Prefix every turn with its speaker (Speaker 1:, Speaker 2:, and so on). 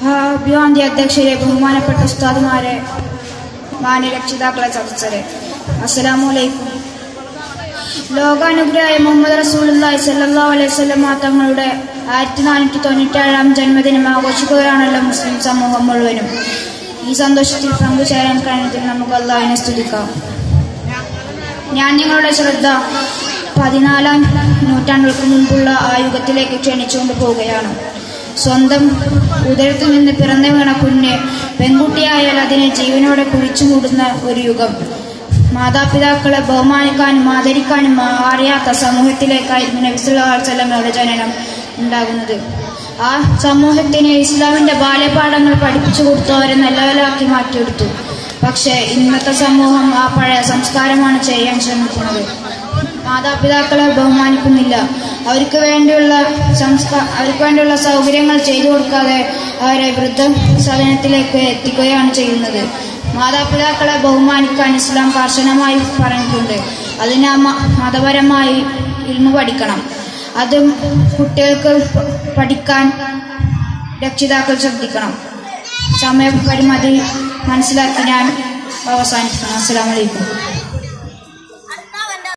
Speaker 1: അഭിവാന്തി അധ്യക്ഷരെ ബഹുമാനപ്പെട്ട ഉസ്താദുമാരെ മാന്യ രക്ഷിതാക്കളെ സദസ്സരെ അസ്സലാമു അലൈക്കും ലോകാനുഗ്രഹായ മുഹമ്മദ് റസൂലുള്ളാഹി സ്വല്ലല്ലാഹു അലൈഹി വസല്ലം തങ്ങളുടെ ആയിരത്തി നാനൂറ്റി തൊണ്ണൂറ്റേഴാം ജന്മദിനം ആഘോഷിക്കുകയാണല്ലോ മുസ്ലിം സമൂഹം മുഴുവനും ഈ സന്തോഷത്തിൽ പങ്കുചേരാൻ കഴിഞ്ഞതിൽ നമുക്ക് അള്ളാഹിനെ സ്തുതിക്കാം ഞാൻ നിങ്ങളുടെ ശ്രദ്ധ പതിനാലാം നൂറ്റാണ്ടുകൾക്ക് മുൻപുള്ള ആ യുഗത്തിലേക്ക് ക്ഷണിച്ചുകൊണ്ട് പോവുകയാണ് സ്വന്തം ഉദരത്തിൽ നിന്ന് പിറന്നു വീണ കുഞ്ഞ് പെൺകുട്ടിയായാൽ അതിനെ ജീവനോടെ കുഴിച്ചു മൂടുന്ന ഒരു യുഗം മാതാപിതാക്കളെ ബഹുമാനിക്കാനും ആദരിക്കാനും അറിയാത്ത സമൂഹത്തിലേക്കായിരുന്നു നബിസുല്ലാസ്ലമയുടെ ജനനം ഉണ്ടാകുന്നത് ആ സമൂഹത്തിന് ഇസ്ലാമിന്റെ ബാല്യപാഠങ്ങൾ പഠിപ്പിച്ചു കൊടുത്തു അവരെ നല്ലവരാക്കി മാറ്റിയെടുത്തു പക്ഷേ ഇന്നത്തെ സമൂഹം ആ പഴയ സംസ്കാരമാണ് ചെയ്യാൻ ശ്രമിക്കുന്നത് മാതാപിതാക്കളെ ബഹുമാനിക്കുന്നില്ല അവർക്ക് വേണ്ടിയുള്ള സംസ്കാ അവർക്ക് വേണ്ടിയുള്ള സൗകര്യങ്ങൾ ചെയ്തു കൊടുക്കാതെ അവരെ വൃദ്ധസദനത്തിലേക്ക് എത്തിക്കുകയാണ് ചെയ്യുന്നത് മാതാപിതാക്കളെ ബഹുമാനിക്കാൻ ഇസ്ലാം കർശനമായി പറഞ്ഞിട്ടുണ്ട് അതിന് ആ മ- മതപരമായി ഇൽമു പഠിക്കണം അത് കുട്ടികൾക്ക് പഠിക്കാൻ രക്ഷിതാക്കൾ ശ്രദ്ധിക്കണം സമയപരിമിതി മനസ്സിലാക്കി ഞാൻ അവസാനിക്കണം അസ്സലാമലൈക്കും